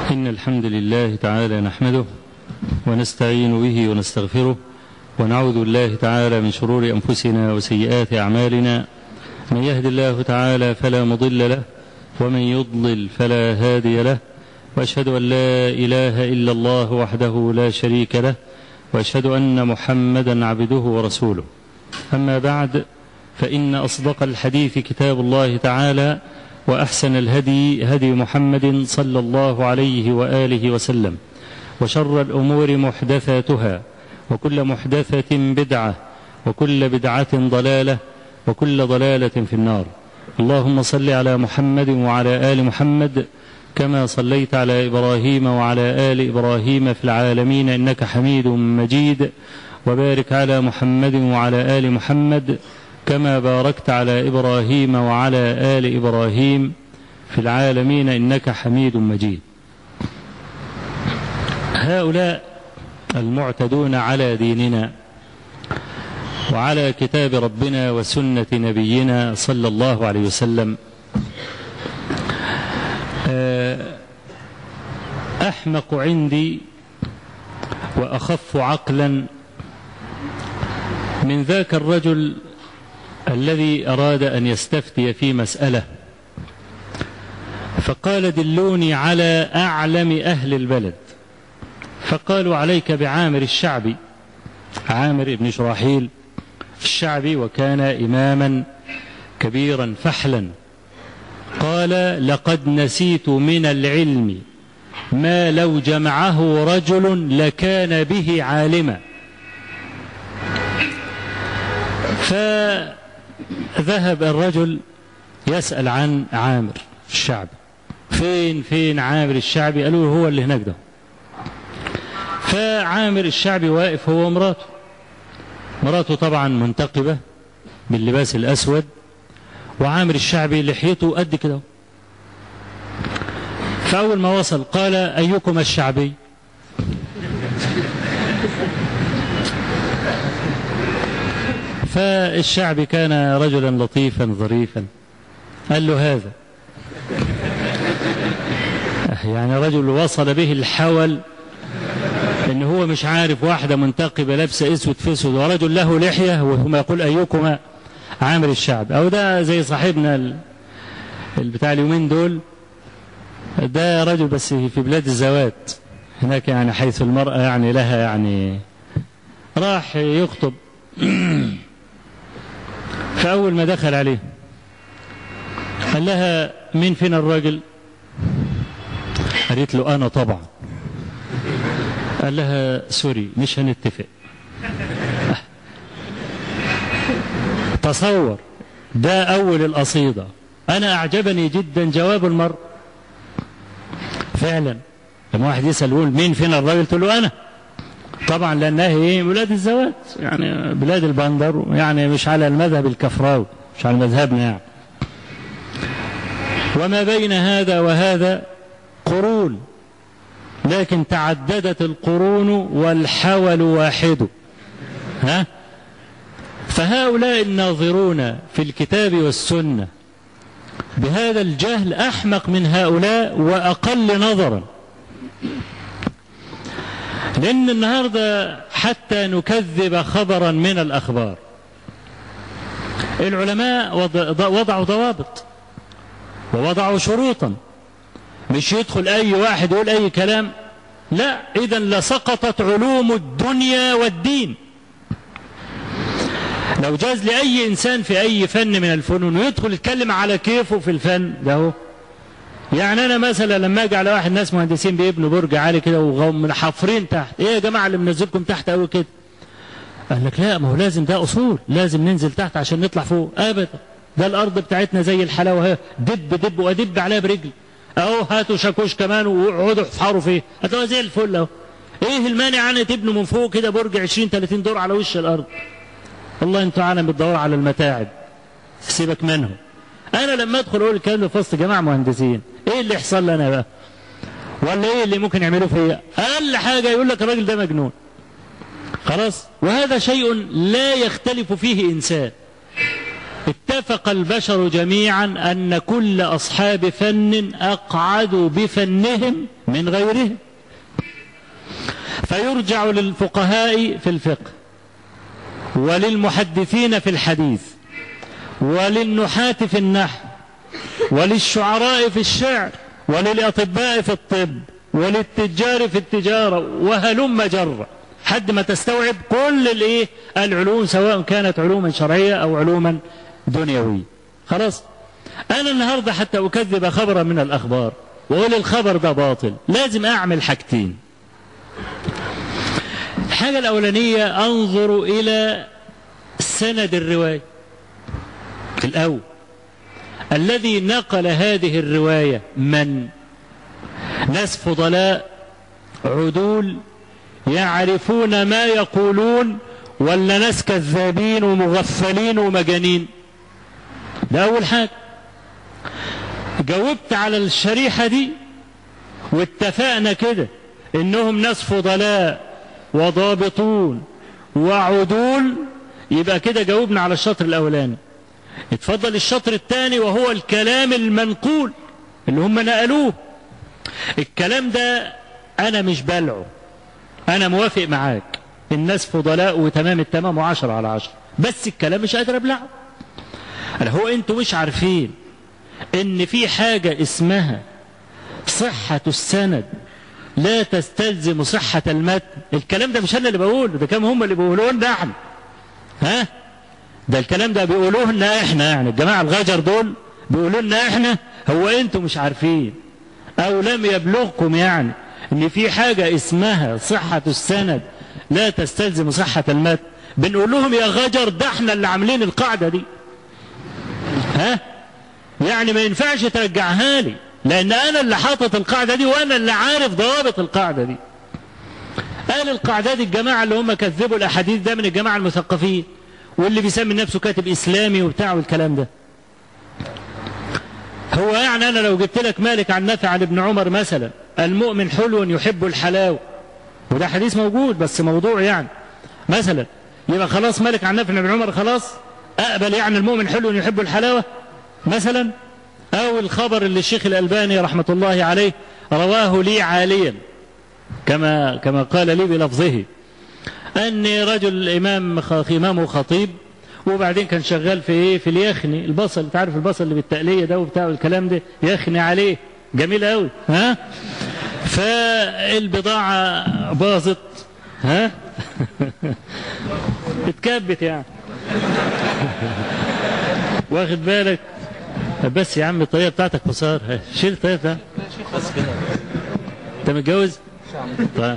إن الحمد لله تعالى نحمده ونستعين به ونستغفره ونعوذ بالله تعالى من شرور أنفسنا وسيئات أعمالنا من يهد الله تعالى فلا مضل له ومن يضلل فلا هادي له وأشهد أن لا إله إلا الله وحده لا شريك له وأشهد أن محمدا عبده ورسوله أما بعد فإن أصدق الحديث كتاب الله تعالى وأحسن الهدي هدي محمد صلى الله عليه وآله وسلم وشر الأمور محدثاتها وكل محدثة بدعة وكل بدعة ضلالة وكل ضلالة في النار اللهم صل على محمد وعلى آل محمد كما صليت على إبراهيم وعلى آل إبراهيم في العالمين إنك حميد مجيد وبارك على محمد وعلى آل محمد كما باركت على إبراهيم وعلى آل إبراهيم في العالمين إنك حميد مجيد هؤلاء المعتدون على ديننا وعلى كتاب ربنا وسنة نبينا صلى الله عليه وسلم أحمق عندي وأخف عقلا من ذاك الرجل الذي أراد أن يستفتي في مسألة فقال دلوني على أعلم أهل البلد فقالوا عليك بعامر الشعبي عامر بن شراحيل الشعبي وكان إماما كبيرا فحلا قال لقد نسيت من العلم ما لو جمعه رجل لكان به عالما فذهب الرجل يسأل عن عامر الشعبي فين فين عامر الشعبي قالوا له هو اللي هناك ده فعامر الشعبي واقف هو ومراته مراته طبعا منتقبة باللباس الأسود وعامر الشعبي لحيته قد كده فأول ما وصل قال أيكم الشعبي فالشعبي كان رجلا لطيفا ظريفا قال له هذا يعني رجل وصل به الحول ان هو مش عارف واحده منتقبه لابسه اسود في اسود ورجل له لحيه وهما يقول ايكما عامر الشعب او ده زي صاحبنا بتاع اليومين دول ده رجل بس في بلاد الزوات هناك يعني حيث المرأة يعني لها يعني راح يخطب فأول ما دخل عليه قال لها مين فينا الراجل قالت له أنا طبعا قال لها سوري مش هنتفق تصور ده أول القصيدة أنا أعجبني جدا جواب المرء فعلا لما واحد يسأل يقول مين فينا الراجل تقول له أنا طبعا لأنها هي بلاد الزوات يعني بلاد البندر يعني مش على المذهب الكفراوي مش على مذهبنا يعني وما بين هذا وهذا قرون لكن تعددت القرون والحول واحد ها فهؤلاء الناظرون في الكتاب والسنة بهذا الجهل أحمق من هؤلاء وأقل نظرا لأن النهاردة حتى نكذب خبرا من الأخبار العلماء وضعوا ضوابط ووضعوا شروطا مش يدخل أي واحد يقول أي كلام لا إذا لسقطت علوم الدنيا والدين لو جاز لأي إنسان في أي فن من الفنون يدخل يتكلم على كيفه في الفن ده هو يعني أنا مثلا لما أجي على واحد ناس مهندسين بيبنوا برج عالي كده ومن حفرين تحت إيه يا جماعة اللي منزلكم تحت أوي كده قال لك لا ما هو لازم ده أصول لازم ننزل تحت عشان نطلع فوق أبدا ده الأرض بتاعتنا زي الحلاوة اهي دب دب وأدب عليها برجلي اهو هاتوا شاكوش كمان واقعدوا احفروا فيه هتبقى زي الفل اهو ايه المانع ان تبنوا من فوق كده برج 20 30 دور على وش الارض والله انتوا عالم بتدوروا على المتاعب سيبك منهم انا لما ادخل اقول الكلام ده في وسط جماعه مهندسين ايه اللي يحصل لي انا بقى ولا ايه اللي ممكن يعملوه فيا اقل حاجه يقول لك الراجل ده مجنون خلاص وهذا شيء لا يختلف فيه انسان اتفق البشر جميعا أن كل أصحاب فن أقعدوا بفنهم من غيرهم فيرجع للفقهاء في الفقه وللمحدثين في الحديث وللنحاة في النحو وللشعراء في الشعر وللأطباء في الطب وللتجار في التجارة وهلم جرة حد ما تستوعب كل الايه العلوم سواء كانت علوما شرعية أو علوما دنيوية خلاص أنا النهاردة حتى أكذب خبرا من الأخبار وأقول الخبر ده باطل لازم أعمل حاجتين الحاجة الأولانية أنظر إلى سند الرواية الأول الذي نقل هذه الرواية من ناس فضلاء عدول يعرفون ما يقولون ولا ناس كذابين ومغفلين ومجانين ده أول حاجة جاوبت على الشريحة دي واتفقنا كده إنهم ناس فضلاء وضابطون وعدول يبقى كده جاوبنا على الشطر الأولاني اتفضل الشطر الثاني وهو الكلام المنقول اللي هم نقلوه الكلام ده أنا مش بلعه أنا موافق معاك الناس فضلاء وتمام التمام وعشرة على عشرة بس الكلام مش قادر أبلعه أنا هو أنتوا مش عارفين إن في حاجة اسمها صحة السند لا تستلزم صحة المتن الكلام ده مش أنا اللي بقوله ده كم هم اللي بيقولوه لنا احنا ها ده الكلام ده بيقولوه لنا احنا يعني الجماعة الغجر دول بيقولوا لنا احنا هو انتوا مش عارفين او لم يبلغكم يعني ان في حاجة اسمها صحة السند لا تستلزم صحة المتن بنقول لهم يا غجر ده احنا اللي عاملين القاعدة دي ها يعني ما ينفعش ترجعها لي لان انا اللي حاطط القاعدة دي وانا اللي عارف ضوابط القاعدة دي قال القاعدة دي الجماعة اللي هم كذبوا الاحاديث ده من الجماعة المثقفين واللي بيسمي نفسه كاتب اسلامي وبتاع والكلام ده هو يعني انا لو جبت لك مالك عن نافع عن ابن عمر مثلا المؤمن حلو يحب الحلاوة وده حديث موجود بس موضوع يعني مثلا يبقى خلاص مالك عن نافع عن ابن عمر خلاص اقبل يعني المؤمن حلو يحب الحلاوة مثلا او الخبر اللي الشيخ الالباني رحمة الله عليه رواه لي عاليا كما كما قال لي بلفظه أني رجل إمام إمام وخطيب وبعدين كان شغال في إيه في اليخني البصل أنت عارف البصل اللي بالتقلية ده وبتاع الكلام ده يخني عليه جميل قوي ها فالبضاعة باظت ها اتكبت يعني واخد بالك بس يا عم الطريقة بتاعتك قصار شيل الطريقة بتاعتك بس كده انت متجوز؟ طيب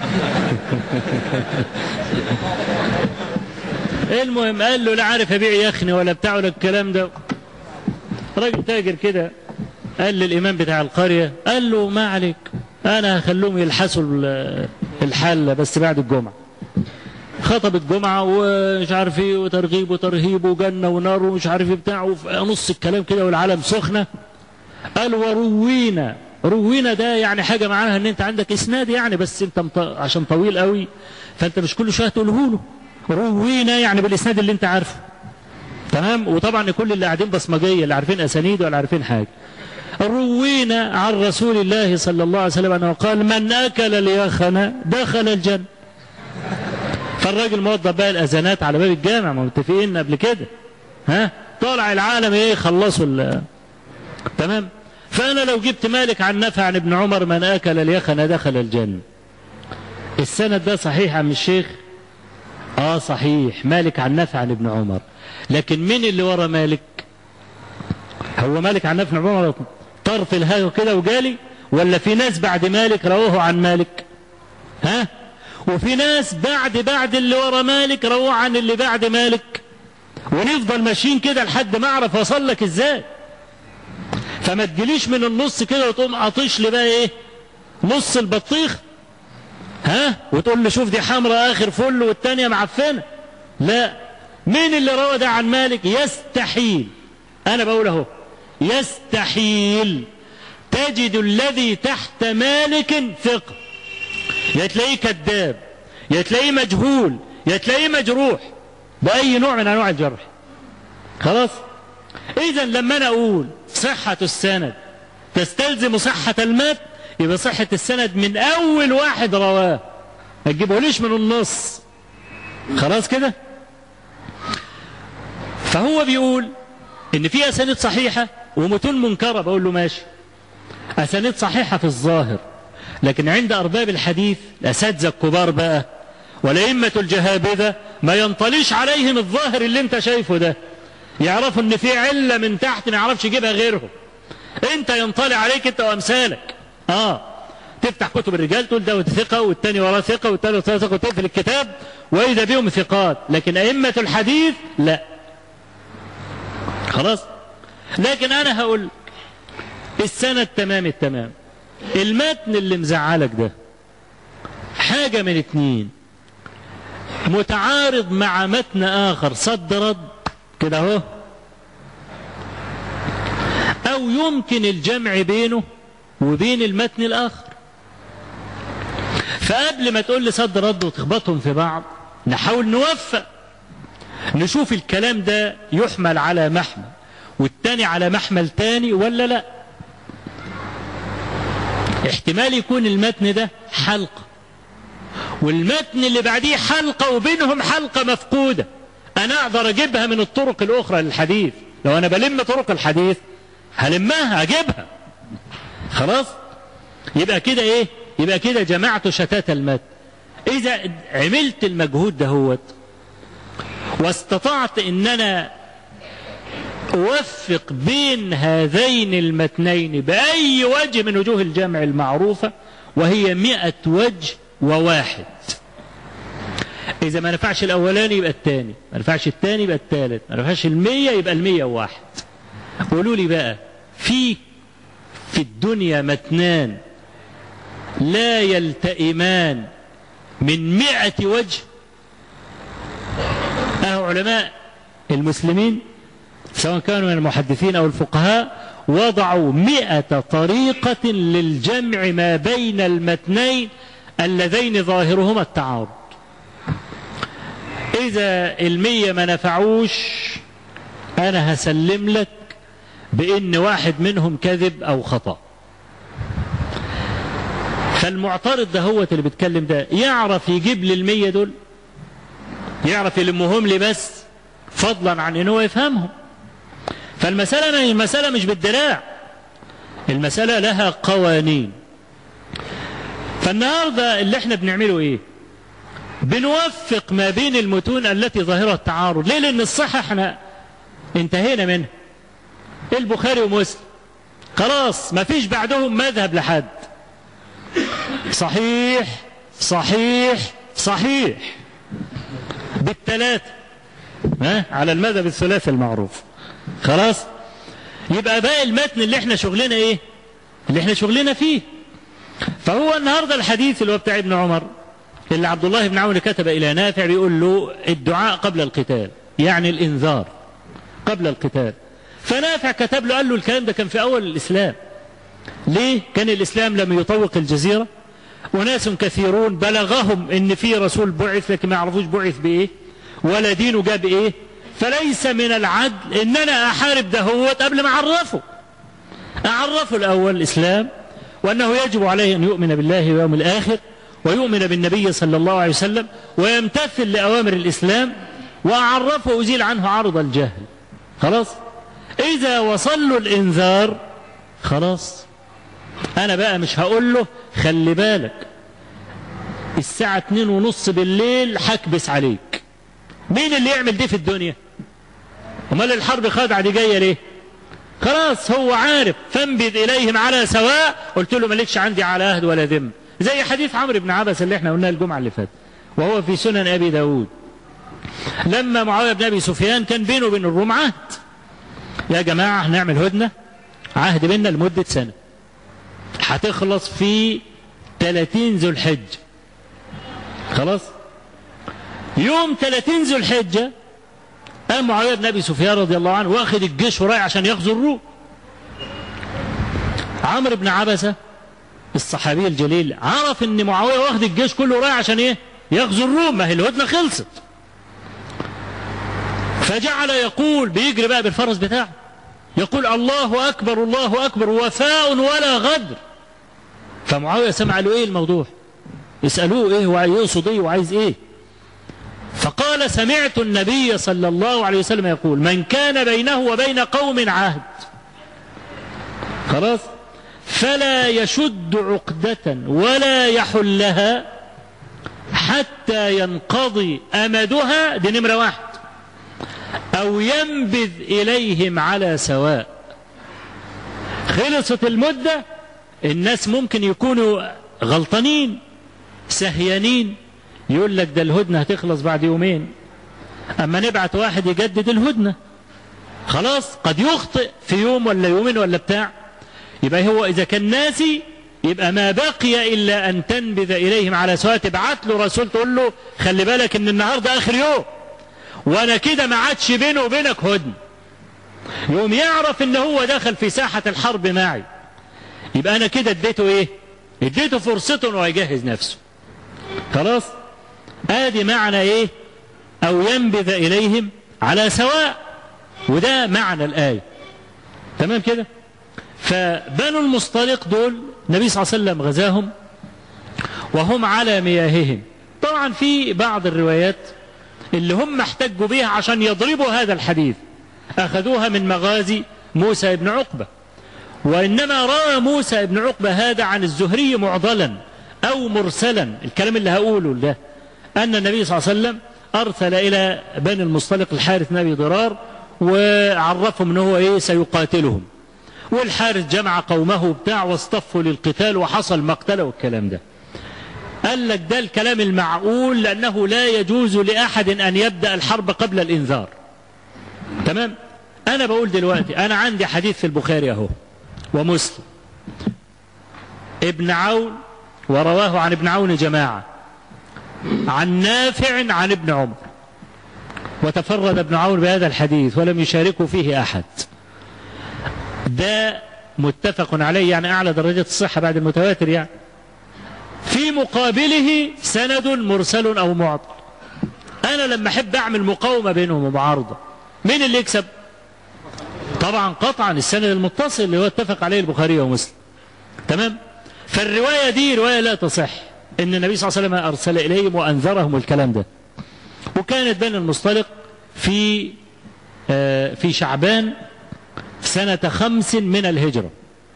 المهم قال له لا عارف ابيع يخني ولا بتاع ولا الكلام ده راجل تاجر كده قال للامام بتاع القريه قال له ما عليك انا هخليهم يلحسوا الحله بس بعد الجمعه خطب الجمعة ومش عارف ايه وترغيب وترهيب وجنة ونار ومش عارف ايه بتاع وفي نص الكلام كده والعالم سخنة قال وروينا روينا ده يعني حاجة معناها ان انت عندك اسناد يعني بس انت مط... عشان طويل قوي فانت مش كل شوية تقوله له روينا يعني بالاسناد اللي انت عارفه تمام وطبعا كل اللي قاعدين بصمجية اللي عارفين اسانيد ولا عارفين حاجة روينا عن رسول الله صلى الله عليه وسلم انه قال من اكل اليخن دخل الجنة فالراجل موظف بقى الاذانات على باب الجامع ما متفقين قبل كده ها طالع العالم ايه خلصوا تمام فأنا لو جبت مالك عن نفع عن ابن عمر من أكل اليخن دخل الجنة السند ده صحيح عم الشيخ آه صحيح مالك عن نفع عن ابن عمر لكن مين اللي ورا مالك هو مالك عن نفع عن عمر طرف الهاو كده وجالي ولا في ناس بعد مالك رووه عن مالك ها وفي ناس بعد بعد اللي ورا مالك رووه عن اللي بعد مالك ونفضل ماشيين كده لحد ما اعرف اوصل لك ازاي فما تجيليش من النص كده وتقوم قاطش لي بقى ايه نص البطيخ ها وتقول لي شوف دي حمراء اخر فل والتانية معفنة لا مين اللي روى ده عن مالك يستحيل انا بقول اهو يستحيل تجد الذي تحت مالك ثقة يا تلاقيه كذاب يا تلاقيه مجهول يا تلاقيه مجروح بأي نوع من أنواع الجرح خلاص اذا لما انا اقول صحة السند تستلزم صحة المتن يبقى صحة السند من اول واحد رواه ما تجيبهوليش من النص خلاص كده فهو بيقول ان في اسانيد صحيحة ومتون منكرة بقول له ماشي اسانيد صحيحة في الظاهر لكن عند ارباب الحديث الاساتذة الكبار بقى والائمة الجهابذة ما ينطليش عليهم الظاهر اللي انت شايفه ده يعرفوا ان في علة من تحت ما يعرفش يجيبها غيرهم انت ينطلي عليك انت وامثالك اه تفتح كتب الرجال تقول ده ثقة والتاني وراه ثقة والتاني وراه ثقة وتقفل الكتاب وإذا بهم ثقات لكن أئمة الحديث لا خلاص لكن أنا هقول السند تمام التمام المتن اللي مزعلك ده حاجة من اتنين متعارض مع متن آخر صد رد كده اهو أو يمكن الجمع بينه وبين المتن الآخر فقبل ما تقول لي صد رد وتخبطهم في بعض نحاول نوفق نشوف الكلام ده يحمل على محمل والتاني على محمل تاني ولا لا احتمال يكون المتن ده حلقة والمتن اللي بعديه حلقة وبينهم حلقة مفقودة أنا أقدر أجيبها من الطرق الأخرى للحديث لو أنا بلم طرق الحديث هلمها أجيبها خلاص يبقى كده إيه يبقى كده جمعت شتات المتن إذا عملت المجهود دهوت واستطعت ان انا اوفق بين هذين المتنين باي وجه من وجوه الجمع المعروفة وهي مئة وجه وواحد اذا ما نفعش الاولاني يبقى الثاني ما نفعش الثاني يبقى الثالث ما نفعش المية يبقى المية وواحد قولوا لي بقى في في الدنيا متنان لا يلتئمان من مئة وجه أهو علماء المسلمين سواء كانوا من المحدثين أو الفقهاء وضعوا مئة طريقة للجمع ما بين المتنين اللذين ظاهرهما التعارض إذا المية ما نفعوش أنا هسلم لك بإن واحد منهم كذب أو خطأ فالمعترض ده هو اللي بيتكلم ده يعرف يجيب لي المية دول يعرف يلمهم لي بس فضلا عن انه يفهمهم فالمسألة المسألة مش بالدراع المسألة لها قوانين فالنهاردة اللي احنا بنعمله ايه بنوفق ما بين المتون التي ظاهرها التعارض ليه لان الصحة احنا انتهينا منها البخاري ومسلم خلاص ما فيش بعدهم مذهب لحد صحيح صحيح صحيح بالثلاثة ها على المذهب الثلاثي المعروف خلاص يبقى باقي المتن اللي احنا شغلنا ايه اللي احنا شغلنا فيه فهو النهارده الحديث اللي هو بتاع ابن عمر اللي عبد الله بن عون كتب الى نافع بيقول له الدعاء قبل القتال يعني الانذار قبل القتال فنافع كتب له قال له الكلام ده كان في اول الاسلام ليه كان الاسلام لم يطوق الجزيره وناس كثيرون بلغهم ان في رسول بعث لكن ما يعرفوش بعث بايه ولا دينه جاب ايه فليس من العدل ان انا احارب دهوت قبل ما اعرفه اعرفه الاول الاسلام وانه يجب عليه ان يؤمن بالله واليوم الاخر ويؤمن بالنبي صلى الله عليه وسلم ويمتثل لاوامر الاسلام واعرفه وازيل عنه عرض الجهل خلاص اذا وصل له الانذار خلاص انا بقى مش هقول له خلي بالك الساعة اتنين ونص بالليل هكبس عليك مين اللي يعمل دي في الدنيا امال الحرب خادعة دي جاية ليه خلاص هو عارف فانبذ اليهم على سواء قلت له مالكش عندي على عهد ولا ذم زي حديث عمرو بن عبس اللي احنا قلناه الجمعة اللي فاتت وهو في سنن ابي داود لما معاوية بن ابي سفيان كان بينه وبين الروم عهد يا جماعة هنعمل هدنة عهد بيننا لمدة سنة هتخلص في 30 ذو الحجة خلاص يوم 30 ذو الحجة قام معاوية بن أبي سفيان رضي الله عنه واخد الجيش ورايح عشان يغزو الروم عمرو بن عبسة الصحابي الجليل عرف ان معاوية واخد الجيش كله رايح عشان ايه يغزو الروم ما هي الهدنة خلصت فجعل يقول بيجري بقى بالفرس بتاعه يقول الله أكبر الله أكبر وفاء ولا غدر فمعاوية سمع له إيه الموضوع يسألوه إيه ويقصد إيه وعايز إيه فقال سمعت النبي صلى الله عليه وسلم يقول من كان بينه وبين قوم عهد خلاص فلا يشد عقدة ولا يحلها حتى ينقضي أمدها دي نمرة واحد أو ينبذ إليهم على سواء خلصت المدة الناس ممكن يكونوا غلطانين سهيانين يقول لك ده الهدنة هتخلص بعد يومين أما نبعت واحد يجدد الهدنة خلاص قد يخطئ في يوم ولا يومين ولا بتاع يبقى هو إذا كان ناسي يبقى ما بقي إلا أن تنبذ إليهم على سواء تبعت له رسول تقول له خلي بالك إن النهاردة آخر يوم وأنا كده ما عادش بينه وبينك هدن يوم يعرف إن هو دخل في ساحة الحرب معي يبقى أنا كده اديته إيه اديته فرصته إنه يجهز نفسه خلاص ادي معنى ايه او ينبذ اليهم على سواء وده معنى الايه تمام كده فبنو المصطلق دول النبي صلى الله عليه وسلم غزاهم وهم على مياههم طبعا في بعض الروايات اللي هم احتجوا بها عشان يضربوا هذا الحديث اخذوها من مغازي موسى بن عقبه وانما روى موسى بن عقبه هذا عن الزهري معضلا او مرسلا الكلام اللي هقوله ده أن النبي صلى الله عليه وسلم أرسل إلى بني المصطلق الحارث بن أبي ضرار وعرفهم أنه إيه سيقاتلهم والحارث جمع قومه بتاع واصطفوا للقتال وحصل مقتله والكلام ده قال لك ده الكلام المعقول لأنه لا يجوز لأحد أن يبدأ الحرب قبل الإنذار تمام أنا بقول دلوقتي أنا عندي حديث في البخاري أهو ومسلم ابن عون ورواه عن ابن عون جماعة عن نافع عن ابن عمر وتفرد ابن عون بهذا الحديث ولم يشاركه فيه أحد ده متفق عليه يعني أعلى درجة الصحة بعد المتواتر يعني في مقابله سند مرسل أو معطل أنا لما أحب أعمل مقاومة بينهم ومعارضة مين اللي يكسب طبعا قطعا السند المتصل اللي هو اتفق عليه البخاري ومسلم تمام فالرواية دي رواية لا تصح ان النبي صلى الله عليه وسلم ارسل اليهم وانذرهم الكلام ده وكانت بين المصطلق في آه في شعبان سنة خمس من الهجرة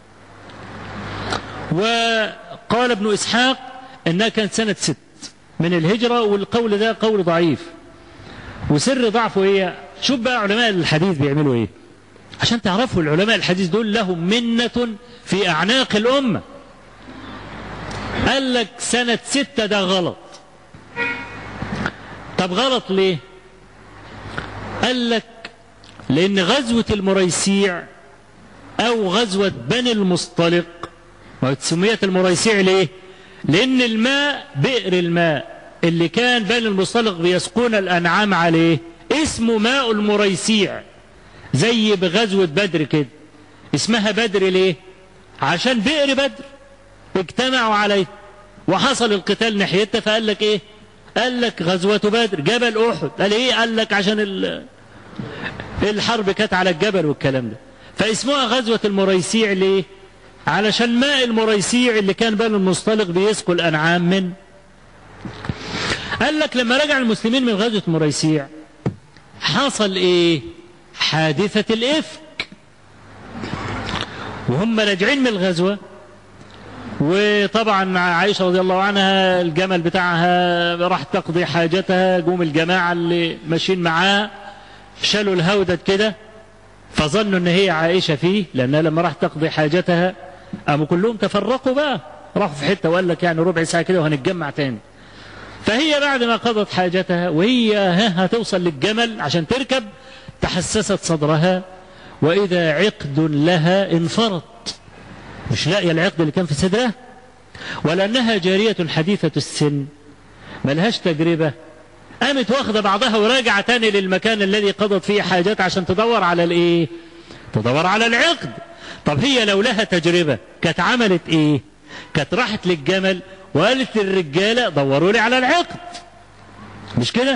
وقال ابن إسحاق أنها كانت سنة ست من الهجرة والقول ده قول ضعيف وسر ضعفه ايه شوف بقى علماء الحديث بيعملوا ايه عشان تعرفوا العلماء الحديث دول لهم منة في أعناق الأمة قال لك سنة ستة ده غلط طب غلط ليه قال لك لأن غزوة المريسيع أو غزوة بني المصطلق سميت المريسيع ليه لأن الماء بئر الماء اللي كان بني المصطلق بيسقون الأنعام عليه اسمه ماء المريسيع زي بغزوة بدر كده اسمها بدر ليه عشان بئر بدر اجتمعوا عليه وحصل القتال ناحيتها فقال لك ايه قال لك غزوة بدر جبل احد قال ايه قال لك عشان الحرب كانت على الجبل والكلام ده فاسمها غزوة المريسيع ليه علشان ماء المريسيع اللي كان بنو المصطلق بيسقوا الانعام من قال لك لما رجع المسلمين من غزوة مريسيع حصل ايه حادثة الافك وهم راجعين من الغزوة وطبعا عائشة رضي الله عنها الجمل بتاعها راح تقضي حاجتها قوم الجماعة اللي ماشيين معاه شالوا الهودة كده فظنوا ان هي عائشة فيه لانها لما راح تقضي حاجتها قاموا كلهم تفرقوا بقى راحوا في حتة وقال لك يعني ربع ساعة كده وهنتجمع تاني فهي بعد ما قضت حاجتها وهي ها هتوصل للجمل عشان تركب تحسست صدرها وإذا عقد لها انفرط مش لاقية العقد اللي كان في صدرها ولأنها جارية حديثة السن ملهاش تجربة قامت واخدة بعضها وراجعة تاني للمكان الذي قضت فيه حاجات عشان تدور على الايه تدور على العقد طب هي لو لها تجربة كانت عملت ايه كانت راحت للجمل وقالت للرجالة دوروا لي على العقد مش كده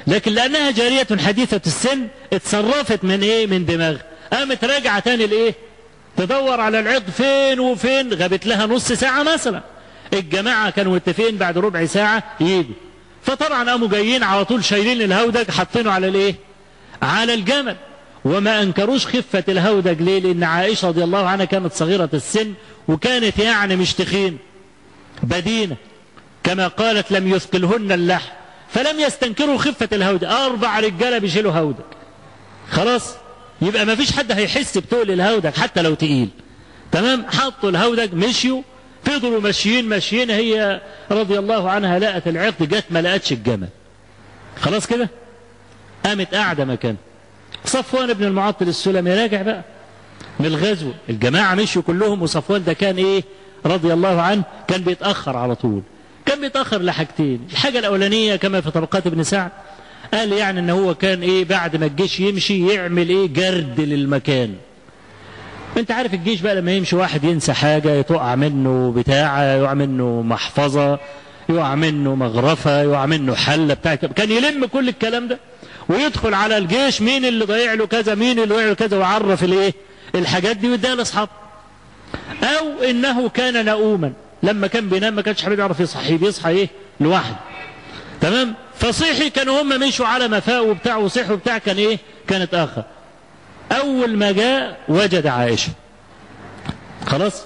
لكن لأنها جارية حديثة السن اتصرفت من إيه من دماغ قامت راجعة تاني لإيه تدور على العقد فين وفين غابت لها نص ساعة مثلا الجماعة كانوا متفقين بعد ربع ساعة يجوا فطبعا قاموا جايين على طول شايلين الهودج حاطينه على الايه على الجمل وما انكروش خفة الهودج ليه لان عائشة رضي الله عنها كانت صغيرة السن وكانت يعني مش تخين بدينة كما قالت لم يثقلهن اللحم فلم يستنكروا خفة الهودج أربع رجالة بيشيلوا هودج خلاص يبقى ما فيش حد هيحس بتقل الهودج حتى لو تقيل تمام حطوا الهودج مشيوا فضلوا ماشيين ماشيين هي رضي الله عنها لقت العقد جت ما لقتش الجمل خلاص كده قامت قاعدة مكان صفوان بن المعطل السلمي راجع بقى من الغزو الجماعة مشوا كلهم وصفوان ده كان ايه رضي الله عنه كان بيتأخر على طول كان بيتأخر لحاجتين الحاجة الأولانية كما في طبقات ابن سعد قال يعني ان هو كان ايه بعد ما الجيش يمشي يعمل ايه جرد للمكان انت عارف الجيش بقى لما يمشي واحد ينسى حاجة تقع منه بتاعة يقع منه محفظة يقع منه مغرفة يقع منه حلة بتاع كان يلم كل الكلام ده ويدخل على الجيش مين اللي ضيع له كذا مين اللي ضيع له كذا ويعرف الايه الحاجات دي ويديها لاصحابه او انه كان نؤوما لما كان بينام ما كانش حبيب يعرف يصحي بيصحى ايه لوحده تمام فصيحي كانوا هم مشوا على مفاء وبتاع وصيح وبتاع كان ايه كان اتاخر اول ما جاء وجد عائشه خلاص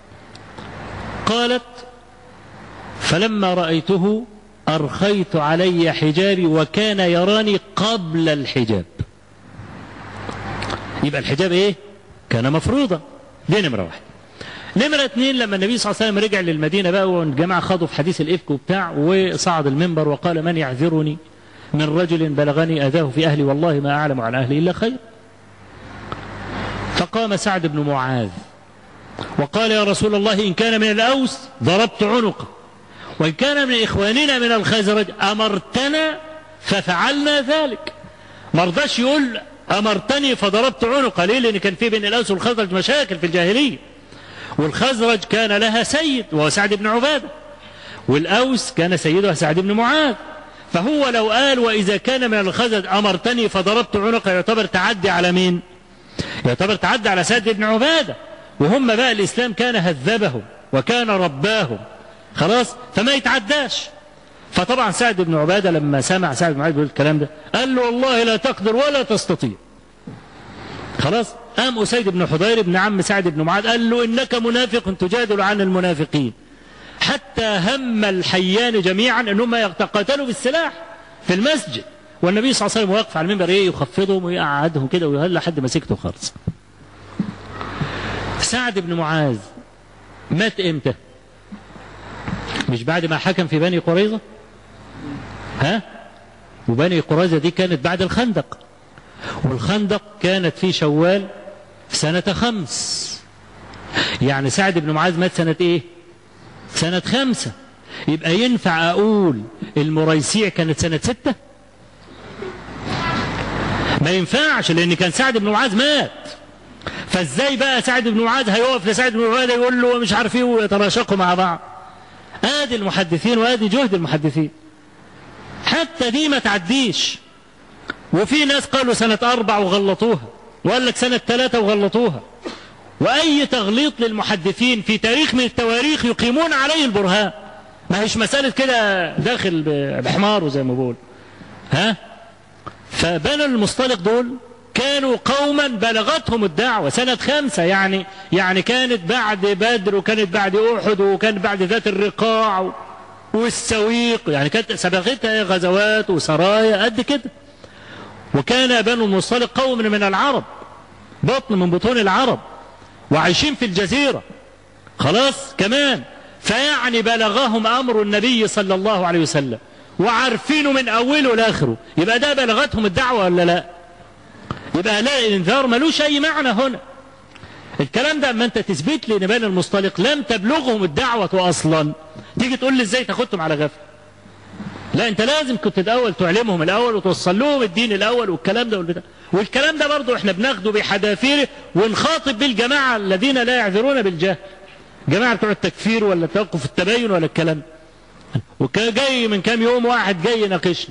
قالت فلما رايته ارخيت علي حجابي وكان يراني قبل الحجاب يبقى الحجاب ايه كان مفروضا دي نمره واحد نمرة اتنين لما النبي صلى الله عليه وسلم رجع للمدينة بقى والجماعة خاضوا في حديث الإفك وبتاع وصعد المنبر وقال من يعذرني من رجل بلغني أذاه في أهلي والله ما أعلم عن أهلي إلا خير فقام سعد بن معاذ وقال يا رسول الله إن كان من الأوس ضربت عنقه وإن كان من إخواننا من الخزرج أمرتنا ففعلنا ذلك مرضاش يقول أمرتني فضربت عنقه ليه لأن كان في بين الأوس والخزرج مشاكل في الجاهلية والخزرج كان لها سيد وهو سعد بن عبادة والأوس كان سيدها سعد بن معاذ فهو لو قال وإذا كان من الخزرج أمرتني فضربت عنقه يعتبر تعدي على مين يعتبر تعدي على سعد بن عبادة وهم بقى الإسلام كان هذبهم وكان رباهم خلاص فما يتعداش فطبعا سعد بن عبادة لما سمع سعد بن عبادة بيقول الكلام ده قال له والله لا تقدر ولا تستطيع خلاص قام أسيد بن حضير بن عم سعد بن معاذ قال له إنك منافق تجادل عن المنافقين حتى هم الحيان جميعا أنهم يتقاتلوا بالسلاح في المسجد والنبي صلى الله عليه وسلم واقف على المنبر ايه يخفضهم ويقعدهم كده ويهلا لحد ما سكتوا خالص سعد بن معاذ مات امتى مش بعد ما حكم في بني قريظة ها وبني قريظة دي كانت بعد الخندق والخندق كانت في شوال في سنة خمس يعني سعد بن معاذ مات سنة ايه سنة خمسة يبقى ينفع اقول المريسيع كانت سنة ستة ما ينفعش لان كان سعد بن معاذ مات فازاي بقى سعد بن معاذ هيقف لسعد بن معاذ يقول له مش عارف ايه ويتراشقوا مع بعض ادي المحدثين وادي جهد المحدثين حتى دي ما تعديش وفي ناس قالوا سنة أربع وغلطوها وقال لك سنة ثلاثة وغلطوها وأي تغليط للمحدثين في تاريخ من التواريخ يقيمون عليه البرهان ما هيش مسألة كده داخل بحماره زي ما بقول ها فبنو المصطلق دول كانوا قوما بلغتهم الدعوة سنة خمسة يعني يعني كانت بعد بدر وكانت بعد أحد وكانت بعد ذات الرقاع والسويق يعني كانت سبقتها غزوات وسرايا قد كده وكان بنو المصطلق قوم من العرب بطن من بطون العرب وعايشين في الجزيرة خلاص كمان فيعني بلغهم أمر النبي صلى الله عليه وسلم وعارفينه من أوله لآخره يبقى ده بلغتهم الدعوة ولا لا يبقى لا الانذار ملوش أي معنى هنا الكلام ده اما انت تثبت لي ان بني المصطلق لم تبلغهم الدعوة اصلا تيجي تقول لي ازاي تاخدهم على غفله لا انت لازم كنت الاول تعلمهم الاول وتوصل لهم الدين الاول والكلام ده والبتاع والكلام ده برضه احنا بناخده بحذافيره ونخاطب بالجماعه الذين لا يعذرون بالجهل جماعه بتوع التكفير ولا توقف التبين ولا الكلام وكان جاي من كام يوم واحد جاي يناقشني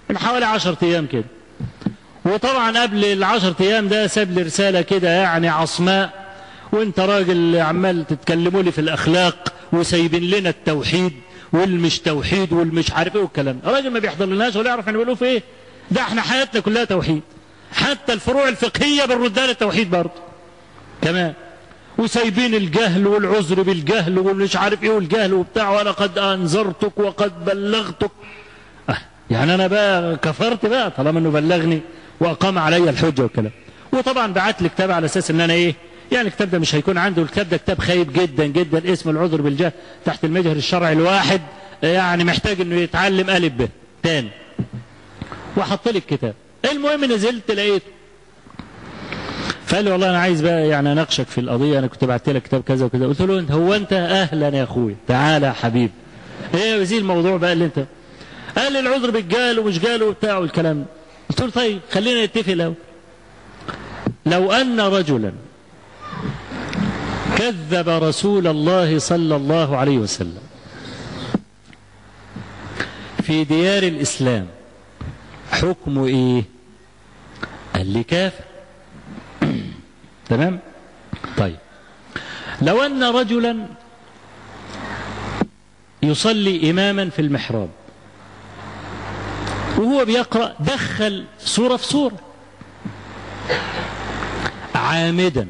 من حوالي عشر أيام كده وطبعا قبل العشر أيام ده ساب لي رسالة كده يعني عصماء وانت راجل عمال تتكلموا لي في الأخلاق وسايبين لنا التوحيد والمش توحيد والمش عارف ايه والكلام ده راجل ما بيحضر لناش ولا يعرف احنا بنقولوا في ايه ده احنا حياتنا كلها توحيد حتى الفروع الفقهية بنردها للتوحيد برضه كمان وسايبين الجهل والعذر بالجهل والمش عارف ايه والجهل وبتاع ولقد انذرتك وقد بلغتك أه يعني انا بقى كفرت بقى طالما انه بلغني واقام علي الحجه والكلام وطبعا بعت لي كتاب على اساس ان انا ايه يعني الكتاب ده مش هيكون عنده الكتاب ده كتاب خايب جدا جدا اسمه العذر بالجهل تحت المجهر الشرعي الواحد يعني محتاج انه يتعلم الف ب تاني وحط لي الكتاب المهم نزلت لقيته فقال لي والله انا عايز بقى يعني اناقشك في القضيه انا كنت بعت لك كتاب كذا وكذا قلت له انت هو انت اهلا يا اخويا تعالى يا حبيبي ايه زي الموضوع بقى اللي انت قال لي العذر بالجال ومش جال وبتاع والكلام ده قلت له طيب خلينا نتفق لو لو ان رجلا كذب رسول الله صلى الله عليه وسلم في ديار الاسلام حكمه ايه قال لي كافر تمام طيب لو ان رجلا يصلي اماما في المحراب وهو بيقرا دخل سوره في سوره عامدا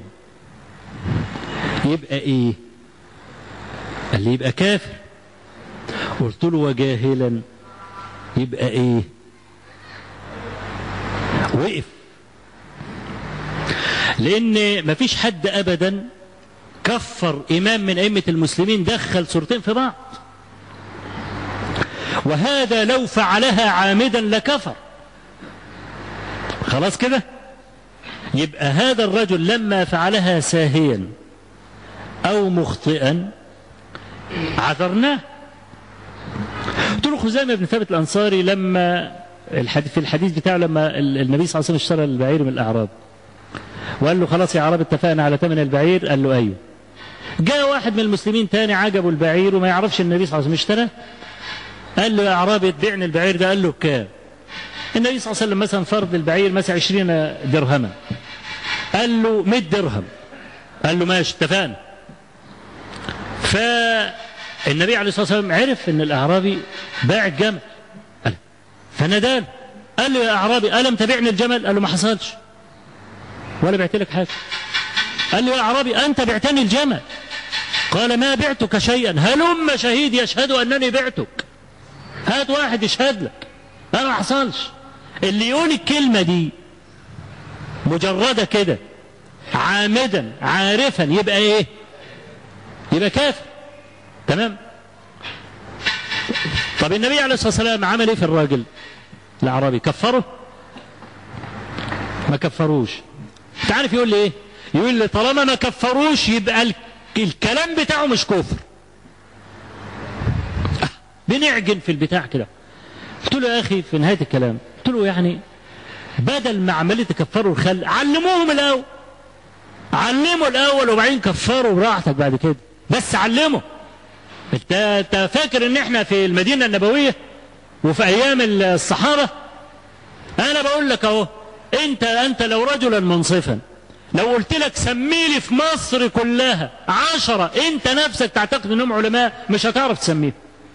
يبقى ايه قال لي يبقى كافر قلت له وجاهلا يبقى ايه وقف لان مفيش حد ابدا كفر امام من ائمه المسلمين دخل سورتين في بعض وهذا لو فعلها عامدا لكفر خلاص كده يبقى هذا الرجل لما فعلها ساهيا او مخطئا عذرناه قلت له خزامه بن ثابت الانصاري لما الحديث في الحديث بتاعه لما النبي صلى الله عليه وسلم اشترى البعير من الاعراب وقال له خلاص يا عرب اتفقنا على ثمن البعير قال له ايوه جاء واحد من المسلمين تاني عجبه البعير وما يعرفش النبي صلى الله عليه وسلم اشتراه قال له يا اعرابي تبيعني البعير ده قال له بكام النبي صلى الله عليه وسلم مثلا فرض البعير مثلا 20 درهما قال له 100 درهم قال له ماشي اتفقنا فالنبي عليه الصلاه والسلام عرف ان الاعرابي باع الجمل قال فناداه قال له يا اعرابي الم تبعني الجمل قال له ما حصلش ولا بعت لك حاجه قال له يا اعرابي انت بعتني الجمل قال ما بعتك شيئا هلم شهيد يشهد انني بعتك هات واحد يشهد لك انا ما حصلش اللي يقول الكلمه دي مجرده كده عامدا عارفا يبقى ايه يبقى كافر تمام طب النبي عليه الصلاه والسلام عمل ايه في الراجل الاعرابي كفره ما كفروش انت عارف يقول لي ايه يقول لي طالما ما كفروش يبقى ال... الكلام بتاعه مش كفر آه، بنعجن في البتاع كده قلت له يا اخي في نهايه الكلام قلت له يعني بدل ما عمالين تكفروا الخل علموهم الاول علموا الاول وبعدين كفروا براحتك بعد كده بس علموا انت انت فاكر ان احنا في المدينه النبويه وفي ايام الصحابه انا بقول لك اهو انت انت لو رجلا منصفا لو قلت لك سمي لي في مصر كلها عشرة انت نفسك تعتقد انهم علماء مش هتعرف تسميهم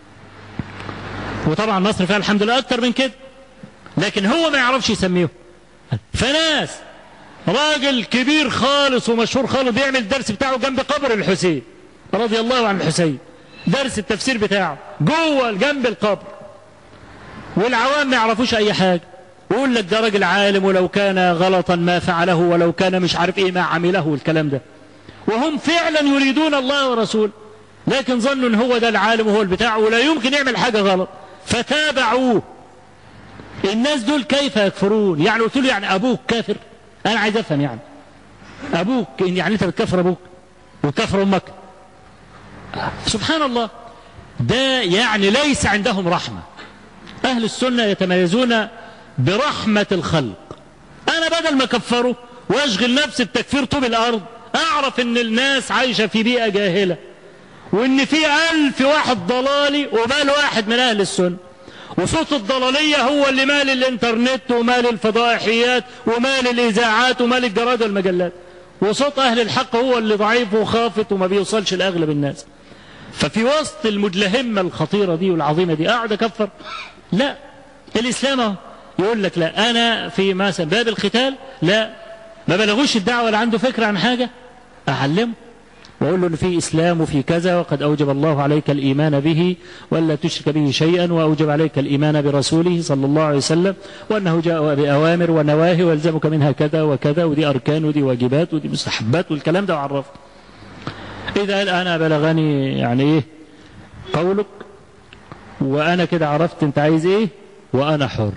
وطبعا مصر فيها الحمد لله اكتر من كده لكن هو ما يعرفش يسميهم فناس راجل كبير خالص ومشهور خالص بيعمل الدرس بتاعه جنب قبر الحسين رضي الله عن الحسين درس التفسير بتاعه جوه جنب القبر والعوام ما يعرفوش اي حاجه ويقول لك ده راجل عالم ولو كان غلطا ما فعله ولو كان مش عارف ايه ما عمله والكلام ده وهم فعلا يريدون الله ورسوله لكن ظنوا ان هو ده العالم وهو البتاع ولا يمكن يعمل حاجه غلط فتابعوه الناس دول كيف يكفرون يعني قلت له يعني ابوك كافر انا عايز افهم يعني ابوك يعني انت بتكفر ابوك وتكفر امك سبحان الله ده يعني ليس عندهم رحمه اهل السنه يتميزون برحمه الخلق انا بدل ما كفره واشغل نفسي بتكفير طوب الارض اعرف ان الناس عايشه في بيئه جاهله وان في الف واحد ضلالي وبال واحد من اهل السنه وصوت الضلالية هو اللي مال الانترنت ومال الفضائحيات ومال الإذاعات ومال الجرائد والمجلات وصوت أهل الحق هو اللي ضعيف وخافت وما بيوصلش لأغلب الناس ففي وسط المدلهمة الخطيرة دي والعظيمة دي أقعد أكفر لا الإسلام أهو يقول لك لا أنا في مثلا باب القتال لا ما بلغوش الدعوة ولا عنده فكرة عن حاجة أعلمه وأقول له إن في إسلام وفي كذا وقد أوجب الله عليك الإيمان به ولا تشرك به شيئا وأوجب عليك الإيمان برسوله صلى الله عليه وسلم وأنه جاء بأوامر ونواهي ويلزمك منها كذا وكذا ودي أركان ودي واجبات ودي مستحبات والكلام ده وعرفه إذا قال أنا بلغني يعني إيه قولك وأنا كده عرفت أنت عايز إيه وأنا حر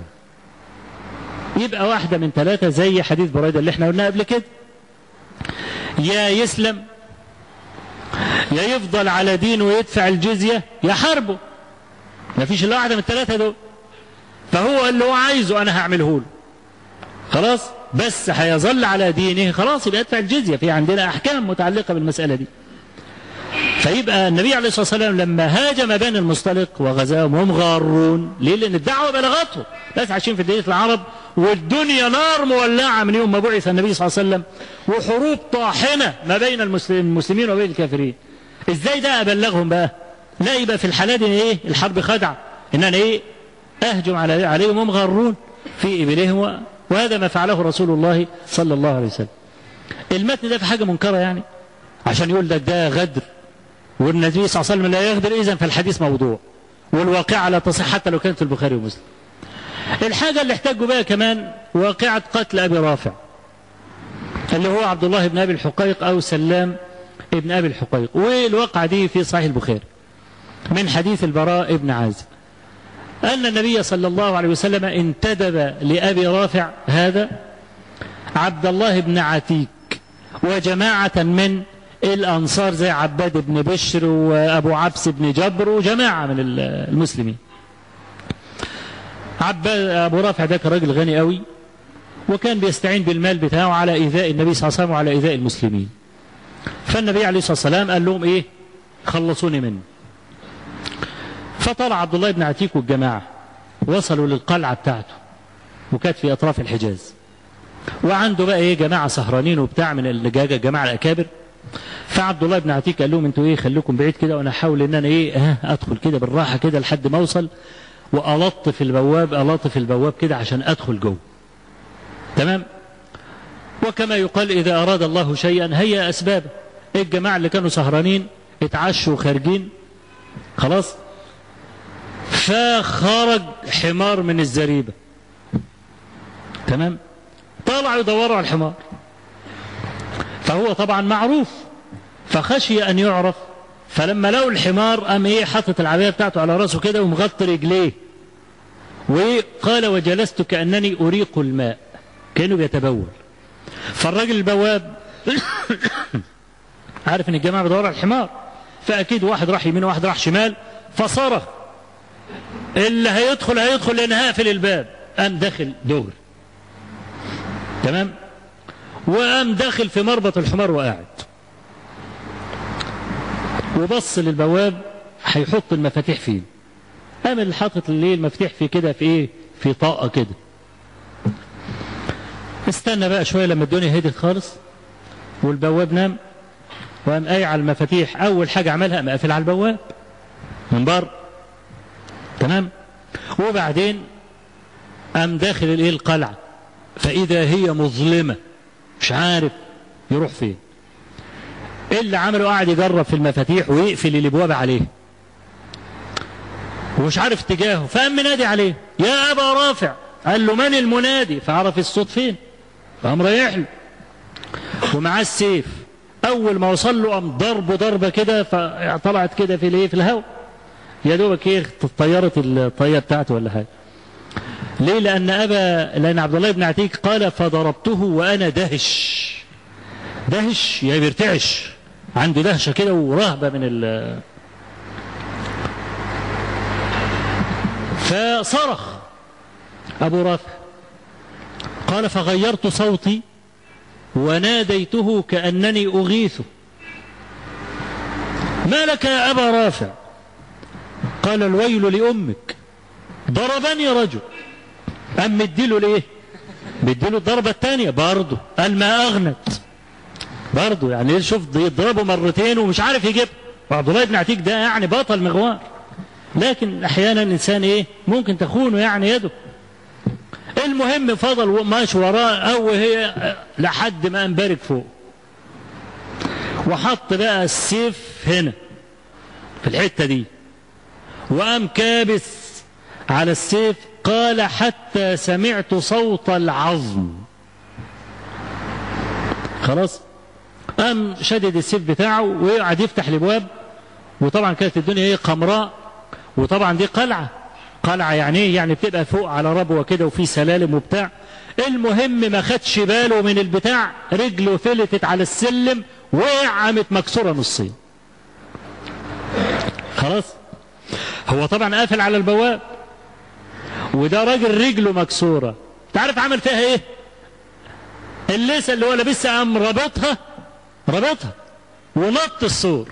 يبقى واحدة من ثلاثة زي حديث بريدة اللي احنا قلناه قبل كده يا يسلم يا يفضل على دينه ويدفع الجزية يا حربه ما فيش الا واحدة من الثلاثة دول فهو اللي هو عايزه أنا هعمله له خلاص بس هيظل على دينه خلاص يبقى يدفع الجزية في عندنا أحكام متعلقة بالمسألة دي فيبقى النبي عليه الصلاة والسلام لما هاجم بني المصطلق وغزاهم هم غارون ليه لأن الدعوة بلغتهم ناس عايشين في دينة العرب والدنيا نار مولعة من يوم ما بعث النبي صلى الله عليه وسلم وحروب طاحنة ما بين المسلمين وبين الكافرين ازاي ده ابلغهم بقى لا يبقى في الحالة دي ايه الحرب خدعة ان انا ايه اهجم على عليهم هم غارون في ابلهم وهذا ما فعله رسول الله صلى الله عليه وسلم المتن ده في حاجة منكرة يعني عشان يقول لك ده غدر والنبي صلى الله عليه وسلم لا يغدر اذا فالحديث موضوع والواقعة لا تصح حتى لو كانت في البخاري ومسلم الحاجة اللي احتجوا بها كمان واقعة قتل أبي رافع اللي هو عبد الله بن أبي الحقيق أو سلام ابن أبي الحقيق والواقعة دي في صحيح البخاري من حديث البراء ابن عازب أن النبي صلى الله عليه وسلم انتدب لأبي رافع هذا عبد الله بن عتيك وجماعة من الأنصار زي عباد بن بشر وأبو عبس بن جبر وجماعة من المسلمين عباد أبو رافع ده كان راجل غني قوي وكان بيستعين بالمال بتاعه على إيذاء النبي صلى الله عليه وسلم وعلى إيذاء المسلمين فالنبي عليه الصلاة والسلام قال لهم إيه خلصوني منه فطلع عبد الله بن عتيك والجماعة وصلوا للقلعة بتاعته وكانت في أطراف الحجاز وعنده بقى إيه جماعة سهرانين وبتاع من الجاجة الجماعة الأكابر فعبد الله بن عتيك قال لهم انتوا ايه خليكم بعيد كده وانا احاول ان انا ايه اه ادخل كده بالراحه كده لحد ما اوصل والطف البواب الطف البواب كده عشان ادخل جوه تمام وكما يقال اذا اراد الله شيئا هيا اسبابه الجماعه اللي كانوا سهرانين اتعشوا خارجين خلاص فخرج حمار من الزريبه تمام طلعوا يدوروا على الحمار فهو طبعا معروف فخشي ان يعرف فلما لقوا الحمار قام ايه حاطط العبايه بتاعته على راسه كده ومغطي رجليه وقال وجلست كانني اريق الماء كانه بيتبول فالراجل البواب عارف ان الجماعه بيدوروا على الحمار فاكيد واحد راح يمين وواحد راح شمال فصرخ اللي هيدخل هيدخل لان هقفل الباب قام داخل دغري تمام وقام داخل في مربط الحمار وقاعد وبص للبواب هيحط المفاتيح فين قام اللي حاطط اللي المفاتيح في كده في ايه في طاقه كده استنى بقى شويه لما الدنيا هدت خالص والبواب نام وقام قايع على المفاتيح اول حاجه عملها قام قافل على البواب من بره تمام وبعدين قام داخل الايه القلعه فاذا هي مظلمه مش عارف يروح فين ايه اللي عمله قاعد يجرب في المفاتيح ويقفل الابواب عليه ومش عارف اتجاهه فقام منادي عليه يا ابا رافع قال له من المنادي فعرف الصوت فين فقام رايح له ومعاه السيف اول ما وصل له قام ضربه ضربه كده فطلعت كده في الايه في الهواء يا دوبك ايه طيرت الطياره بتاعته ولا حاجه ليه لأن أبا لأن عبد الله بن عتيك قال فضربته وأنا دهش دهش يعني بيرتعش عنده دهشة كده ورهبة من ال فصرخ أبو رافع قال فغيرت صوتي وناديته كأنني أغيثه ما لك يا أبا رافع قال الويل لأمك ضربني رجل أم مديله ليه مديله الضربة الثانية برضه قال ما أغنت برضه يعني شوف يضربه مرتين ومش عارف يجيب وعبد الله بن عتيق ده يعني بطل مغوار لكن احيانا الانسان ايه ممكن تخونه يعني يده المهم فضل ماشي وراه او هي لحد ما انبرك فوق وحط بقى السيف هنا في الحته دي وقام كابس على السيف قال حتى سمعت صوت العظم خلاص قام شدد السيف بتاعه وقعد يفتح الابواب وطبعا كانت الدنيا ايه قمراء وطبعا دي قلعه قلعه يعني ايه يعني بتبقى فوق على ربوه كده وفي سلالم وبتاع المهم ما خدش باله من البتاع رجله فلتت على السلم وقع قامت مكسوره نصين خلاص هو طبعا قافل على البواب وده راجل رجله مكسوره انت عارف عمل فيها ايه الليسه اللي هو لابسها قام رابطها رابطها ونط السور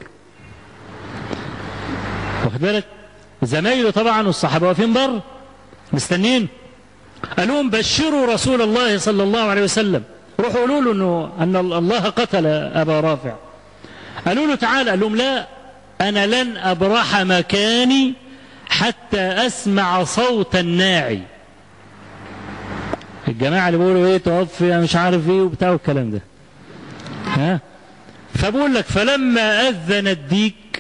واخد بالك زمايله طبعا والصحابه واقفين بره مستنيين قال لهم بشروا رسول الله صلى الله عليه وسلم روحوا قولوا له انه ان الله قتل ابا رافع قالوا له تعال قال لهم لا انا لن ابرح مكاني حتى اسمع صوت الناعي الجماعه اللي بيقولوا ايه توفي مش عارف ايه وبتاع الكلام ده ها فبقول لك فلما اذن الديك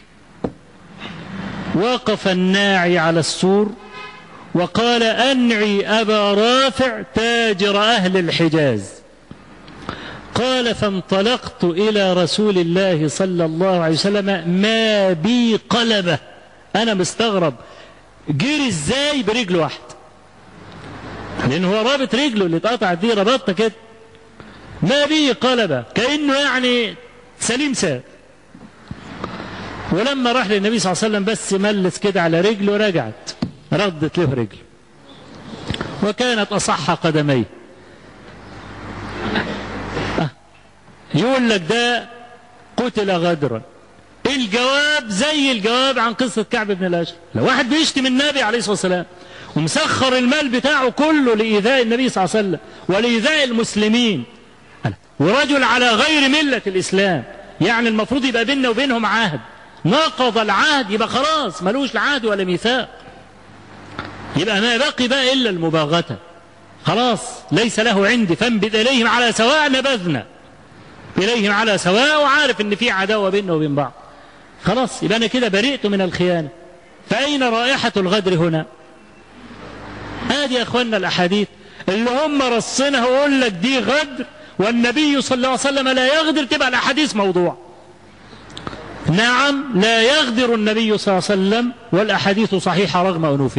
وقف الناعي على السور وقال أنعي أبا رافع تاجر أهل الحجاز قال فانطلقت إلى رسول الله صلى الله عليه وسلم ما بي قلبه أنا مستغرب جري ازاي برجل واحد لأن هو رابط رجله اللي اتقطعت دي ربطت كده ما بي قلبه كأنه يعني سليم ساب ولما راح للنبي صلى الله عليه وسلم بس ملس كده على رجله رجعت ردت له رجل وكانت أصح قدميه أه. يقول لك ده قتل غدرا الجواب زي الجواب عن قصة كعب بن الأشرف لو واحد بيشتم النبي عليه الصلاة والسلام ومسخر المال بتاعه كله لإيذاء النبي صلى الله عليه وسلم ولإيذاء المسلمين ورجل على غير ملة الإسلام يعني المفروض يبقى بيننا وبينهم عهد نقض العهد يبقى خلاص ملوش لا عهد ولا ميثاق يبقى ما بقي بقى إلا المباغتة خلاص ليس له عندي فانبذ إليهم على سواء نبذنا إليهم على سواء وعارف إن في عداوة بيننا وبين بعض خلاص يبقى أنا كده برئت من الخيانة فأين رائحة الغدر هنا هذه يا أخوانا الأحاديث اللي هم رصنها ويقول لك دي غدر والنبي صلى الله عليه وسلم لا يغدر تبقى الأحاديث موضوع نعم لا يغدر النبي صلى الله عليه وسلم والأحاديث صحيحة رغم أنوفه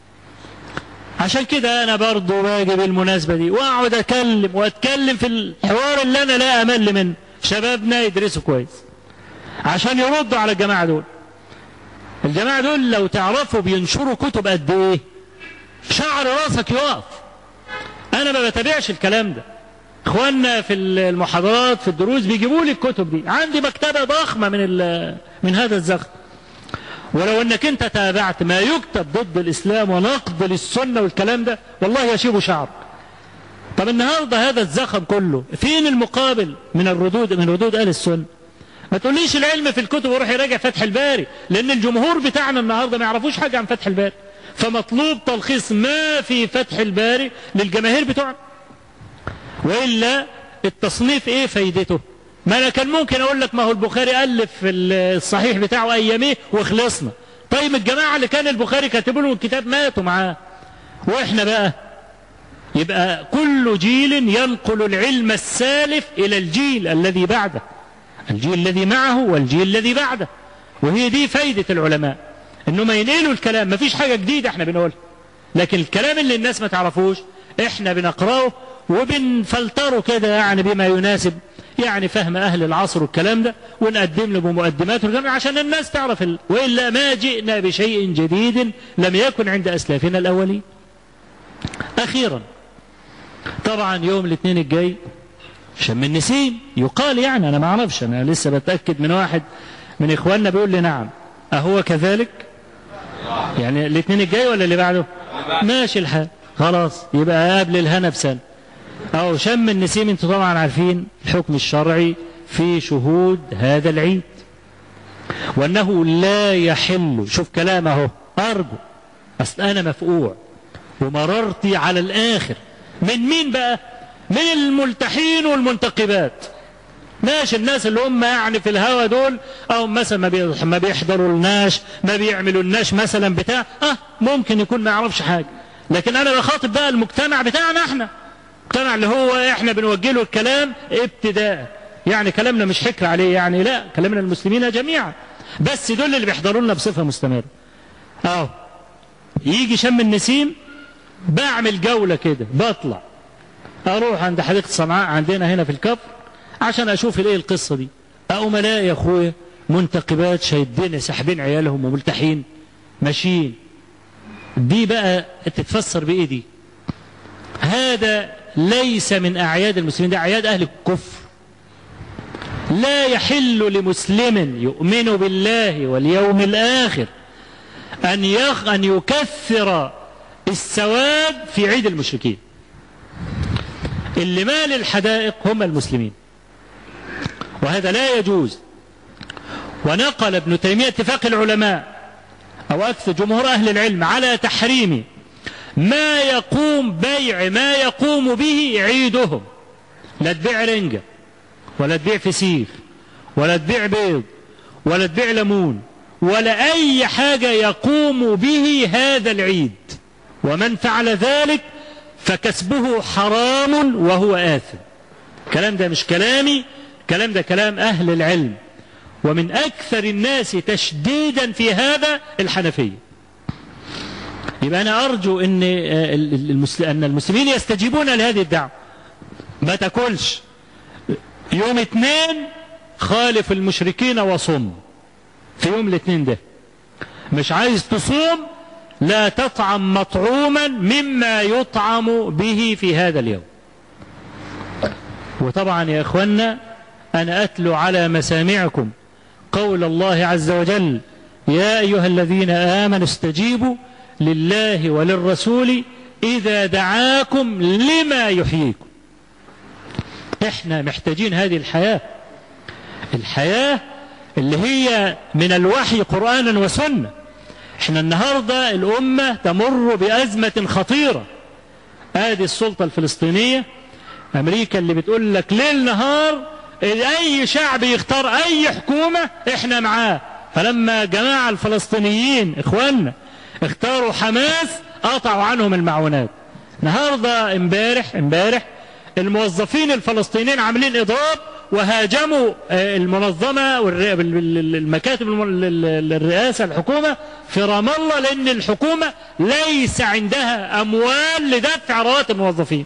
عشان كده أنا برضو باجي بالمناسبة دي وأقعد أتكلم وأتكلم في الحوار اللي أنا لا أمل منه شبابنا يدرسوا كويس عشان يردوا على الجماعة دول الجماعة دول لو تعرفوا بينشروا كتب قد إيه شعر راسك يقف أنا ما بتابعش الكلام ده اخواننا في المحاضرات في الدروس بيجيبوا لي الكتب دي عندي مكتبه ضخمه من من هذا الزخم ولو انك انت تابعت ما يكتب ضد الاسلام ونقد للسنه والكلام ده والله يشيب شعر طب النهارده هذا الزخم كله فين المقابل من الردود من ردود اهل السنه ما تقوليش العلم في الكتب وروح يراجع فتح الباري لان الجمهور بتاعنا النهارده ما يعرفوش حاجه عن فتح الباري فمطلوب تلخيص ما في فتح الباري للجماهير بتوعنا والا التصنيف ايه فايدته ما انا كان ممكن اقول لك ما هو البخاري الف في الصحيح بتاعه اياميه وخلصنا طيب الجماعه اللي كان البخاري كاتب لهم الكتاب ماتوا معاه واحنا بقى يبقى كل جيل ينقل العلم السالف الى الجيل الذي بعده الجيل الذي معه والجيل الذي بعده وهي دي فايده العلماء انهم ينقلوا الكلام ما فيش حاجه جديده احنا بنقولها لكن الكلام اللي الناس ما تعرفوش احنا بنقراه وبنفلتره كده يعني بما يناسب يعني فهم أهل العصر والكلام ده ونقدم له بمقدمات عشان الناس تعرف ال... وإلا ما جئنا بشيء جديد لم يكن عند أسلافنا الأولين أخيرا طبعا يوم الاثنين الجاي شم النسيم يقال يعني أنا ما أعرفش أنا لسه بتأكد من واحد من إخواننا بيقول لي نعم أهو كذلك يعني الاثنين الجاي ولا اللي بعده ماشي الحال خلاص يبقى قبل الهنا بسنة أو شم النسيم انتوا طبعا عارفين الحكم الشرعي في شهود هذا العيد وأنه لا يحل شوف كلام اهو أرجو أصل أنا مفقوع ومررتي على الآخر من مين بقى من الملتحين والمنتقبات ماشي الناس اللي هم يعني في الهوا دول او مثلا ما بي- ما بيحضروا الناش ما بيعملوا الناش مثلا بتاع اه ممكن يكون ما يعرفش حاجه لكن انا بخاطب بقى المجتمع بتاعنا احنا المجتمع اللي هو احنا بنوجه له الكلام ابتداء يعني كلامنا مش حكر عليه يعني لا كلامنا المسلمين جميعا بس دول اللي بيحضروا لنا بصفه مستمره اه يجي شم النسيم بعمل جوله كده بطلع اروح عند حديقه صنعاء عندنا هنا في الكفر عشان اشوف الايه القصه دي اقوم الاقي يا اخويا منتقبات شايدين ساحبين عيالهم وملتحين ماشيين دي بقى تتفسر بايه دي هذا ليس من اعياد المسلمين ده اعياد اهل الكفر لا يحل لمسلم يؤمن بالله واليوم الاخر ان يخ ان يكثر السواد في عيد المشركين اللي مال الحدائق هم المسلمين وهذا لا يجوز ونقل ابن تيمية اتفاق العلماء أو أكثر جمهور أهل العلم على تحريم ما يقوم بيع ما يقوم به عيدهم لا تبيع رنجة ولا تبيع فسيخ ولا تبيع بيض ولا تبيع ليمون ولا أي حاجة يقوم به هذا العيد ومن فعل ذلك فكسبه حرام وهو آثم الكلام ده مش كلامي الكلام ده كلام أهل العلم ومن أكثر الناس تشديدا في هذا الحنفية يبقى أنا أرجو أن آه، المسل- أن المسلمين يستجيبون لهذه الدعوة ما تاكلش يوم اثنين خالف المشركين وصم في يوم الاثنين ده مش عايز تصوم لا تطعم مطعوما مما يطعم به في هذا اليوم وطبعا يا اخوانا انا اتلو على مسامعكم قول الله عز وجل يا ايها الذين امنوا استجيبوا لله وللرسول اذا دعاكم لما يحييكم احنا محتاجين هذه الحياه الحياه اللي هي من الوحي قرانا وسنه احنا النهارده الامه تمر بازمه خطيره ادي السلطه الفلسطينيه امريكا اللي بتقول لك ليل نهار اي شعب يختار اي حكومه احنا معاه فلما جماعه الفلسطينيين اخواننا اختاروا حماس قطعوا عنهم المعونات النهارده امبارح امبارح الموظفين الفلسطينيين عاملين اضراب وهاجموا آه، المنظمه والر- بال- بال- المكاتب الم- ال- ال- الرئاسه الحكومه في رام الله لان الحكومه ليس عندها اموال لدفع رواتب الموظفين.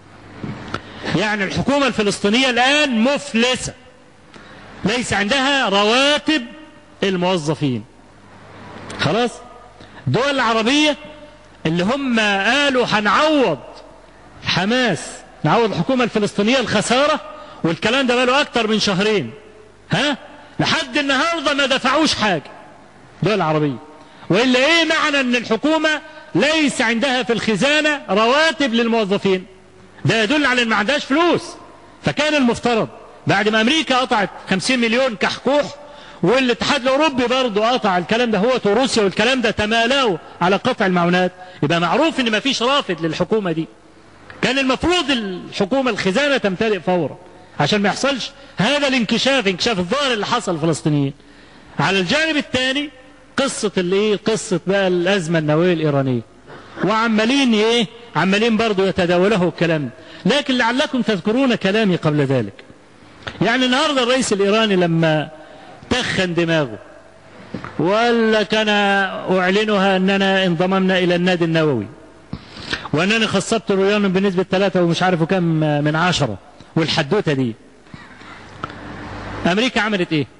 يعني الحكومه الفلسطينيه الان مفلسه. ليس عندها رواتب الموظفين. خلاص؟ الدول العربيه اللي هم قالوا هنعوض حماس نعوض الحكومة الفلسطينية الخسارة والكلام ده بقاله أكتر من شهرين ها لحد النهاردة ما دفعوش حاجة دول العربية وإلا إيه معنى أن الحكومة ليس عندها في الخزانة رواتب للموظفين ده يدل على أن ما عندهاش فلوس فكان المفترض بعد ما أمريكا قطعت 50 مليون كحكوح والاتحاد الأوروبي برضه قطع الكلام ده هو وروسيا والكلام ده تمالوا على قطع المعونات يبقى معروف أن ما فيش رافد للحكومة دي كان المفروض الحكومة الخزانة تمتلئ فورا عشان ما يحصلش هذا الانكشاف انكشاف الظاهر اللي حصل للفلسطينيين على الجانب الثاني قصة اللي ايه قصة بقى الأزمة النووية الإيرانية وعمالين ايه عمالين برضو يتداوله الكلام لكن لعلكم تذكرون كلامي قبل ذلك يعني النهاردة الرئيس الإيراني لما تخن دماغه وقال لك أنا أعلنها أننا انضممنا إلى النادي النووي وانني خصبت الريان بنسبة ثلاثة ومش عارف كم من عشرة والحدوتة دي امريكا عملت ايه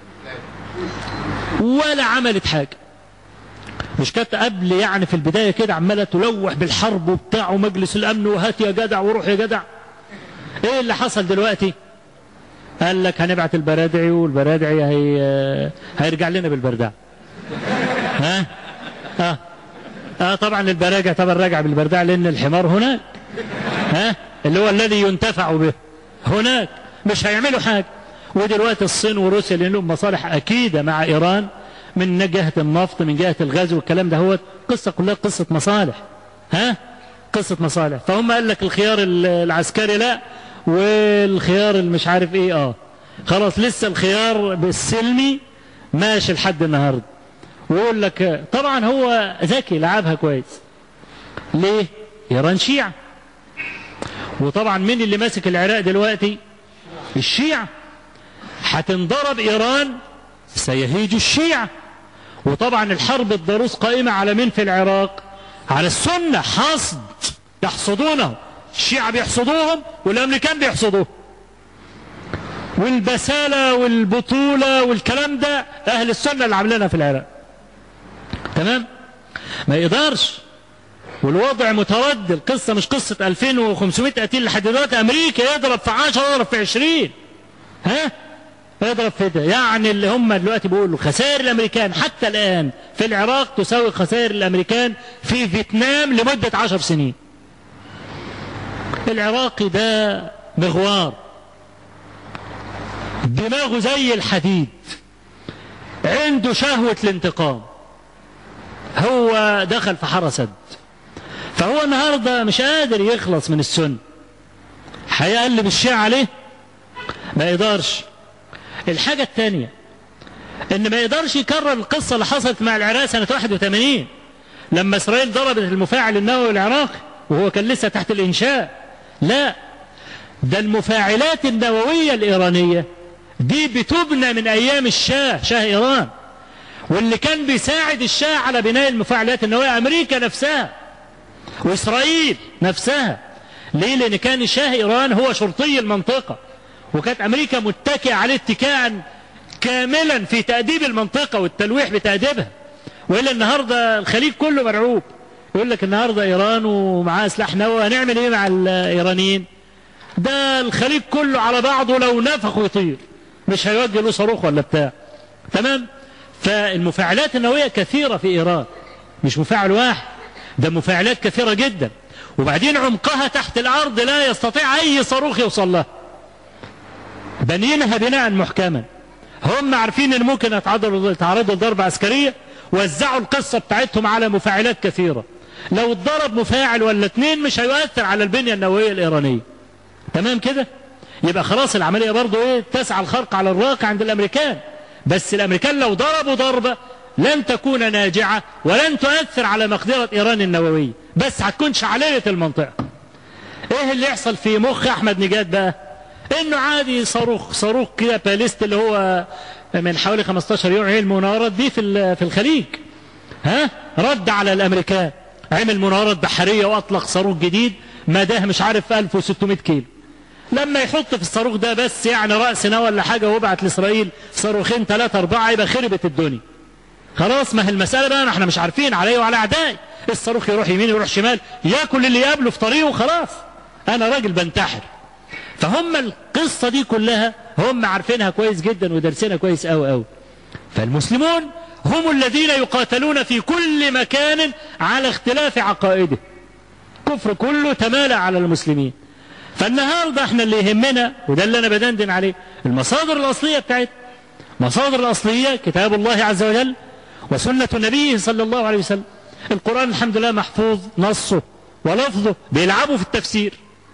ولا عملت حاجة مش كانت قبل يعني في البداية كده عمالة تلوح بالحرب وبتاع ومجلس الامن وهات يا جدع وروح يا جدع ايه اللي حصل دلوقتي قال لك هنبعت البرادعي والبرادعي هي هيرجع لنا بالبردع ها ها اه طبعا البراجع طبعا راجع بالبرداع لان الحمار هناك ها اللي هو الذي ينتفع به هناك مش هيعملوا حاجه ودلوقتي الصين وروسيا اللي لهم مصالح اكيده مع ايران من جهه النفط من جهه الغاز والكلام ده هو قصه كلها قصه مصالح ها قصه مصالح فهم قال لك الخيار العسكري لا والخيار المش عارف ايه اه خلاص لسه الخيار بالسلمي ماشي لحد النهارده ويقول لك طبعا هو ذكي لعبها كويس ليه ايران شيعة وطبعا مين اللي ماسك العراق دلوقتي الشيعة هتنضرب ايران سيهيج الشيعة وطبعا الحرب الضروس قائمة على مين في العراق على السنة حصد يحصدونه الشيعة بيحصدوهم والامريكان بيحصدوهم والبسالة والبطولة والكلام ده اهل السنة اللي عاملينها في العراق تمام ما يقدرش والوضع متردد القصة مش قصة 2500 قتيل لحد دلوقتي أمريكا يضرب في 10 يضرب في 20 ها يضرب في ده يعني اللي هم دلوقتي بيقولوا خسائر الأمريكان حتى الآن في العراق تساوي خسائر الأمريكان في فيتنام لمدة 10 سنين العراقي ده مغوار دماغه زي الحديد عنده شهوة الانتقام هو دخل في حارة سد فهو النهاردة مش قادر يخلص من السن هيقلب الشيعة عليه ما يقدرش الحاجة الثانية ان ما يقدرش يكرر القصة اللي حصلت مع العراق سنة 81 لما اسرائيل ضربت المفاعل النووي العراقي وهو كان لسه تحت الانشاء لا ده المفاعلات النووية الايرانية دي بتبنى من ايام الشاه شاه ايران واللي كان بيساعد الشاه على بناء المفاعلات النووية امريكا نفسها واسرائيل نفسها ليه لان كان شاه ايران هو شرطي المنطقة وكانت امريكا متكئة عليه اتكاء كاملا في تأديب المنطقة والتلويح بتأديبها وإلا النهاردة الخليج كله مرعوب يقول لك النهاردة إيران ومعاه سلاح نووي هنعمل إيه مع الإيرانيين ده الخليج كله على بعضه لو نفخ ويطير مش هيوجه له صاروخ ولا بتاع تمام فالمفاعلات النووية كثيرة في إيران مش مفاعل واحد ده مفاعلات كثيرة جدا وبعدين عمقها تحت الأرض لا يستطيع أي صاروخ يوصل لها بنينها بناء محكما هم عارفين ان ممكن يتعرضوا يتعرضوا لضربة عسكرية وزعوا القصة بتاعتهم على مفاعلات كثيرة لو اتضرب مفاعل ولا اتنين مش هيؤثر على البنية النووية الإيرانية تمام كده يبقى خلاص العملية برضو ايه تسعى الخرق على الراقع عند الأمريكان بس الأمريكان لو ضربوا ضربة لن تكون ناجعة ولن تؤثر على مقدرة إيران النووية بس هتكون شعلية المنطقة ايه اللي يحصل في مخ أحمد نجاد بقى انه عادي صاروخ صاروخ كده باليست اللي هو من حوالي 15 يوم عمل مناورات دي في في الخليج ها رد على الامريكان عمل مناورات بحريه واطلق صاروخ جديد مداه مش عارف 1600 كيلو لما يحط في الصاروخ ده بس يعني راس نوى ولا حاجه ويبعت لاسرائيل صاروخين ثلاثه اربعه يبقى خربت الدنيا خلاص ما هي المساله بقى احنا مش عارفين علي وعلى اعدائي الصاروخ يروح يمين يروح شمال ياكل اللي يقابله في طريقه خلاص انا راجل بنتحر فهم القصة دي كلها هم عارفينها كويس جدا ودرسينها كويس قوي قوي فالمسلمون هم الذين يقاتلون في كل مكان على اختلاف عقائده كفر كله تمالى على المسلمين فالنهاردة احنا اللي يهمنا وده اللي انا بدندن عليه المصادر الاصلية بتاعتنا مصادر الاصلية كتاب الله عز وجل وسنة النبي صلى الله عليه وسلم القرآن الحمد لله محفوظ نصه ولفظه بيلعبوا في التفسير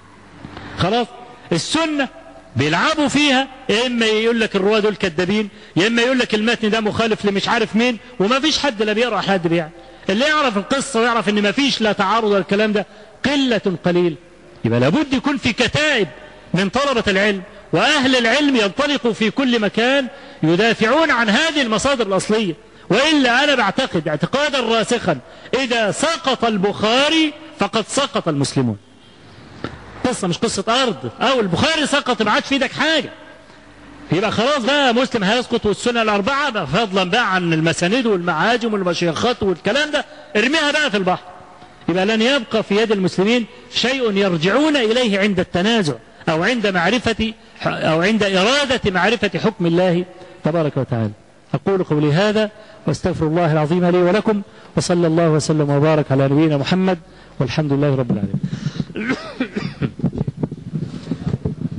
خلاص السنة بيلعبوا فيها يا إما يقول لك الرواة دول كذابين يا إما يقول لك المتن ده مخالف لمش عارف مين وما فيش حد لا بيقرأ حد بيعمل اللي يعرف القصة ويعرف إن ما فيش لا تعارض ولا الكلام ده قلة قليل يبقى لابد يكون في كتائب من طلبة العلم وأهل العلم ينطلقوا في كل مكان يدافعون عن هذه المصادر الأصلية وإلا أنا بعتقد اعتقادا راسخا إذا سقط البخاري فقد سقط المسلمون قصة مش قصة أرض أو البخاري سقط ما عادش في ايدك حاجة يبقى خلاص بقى مسلم هيسقط والسنة الأربعة بقى فضلا بقى عن المسانيد والمعاجم والمشيخات والكلام ده ارميها بقى في البحر يبقى لن يبقى في يد المسلمين شيء يرجعون إليه عند التنازع أو عند معرفة أو عند إرادة معرفة حكم الله تبارك وتعالى أقول قولي هذا واستغفر الله العظيم لي ولكم وصلى الله وسلم وبارك على نبينا محمد والحمد لله رب العالمين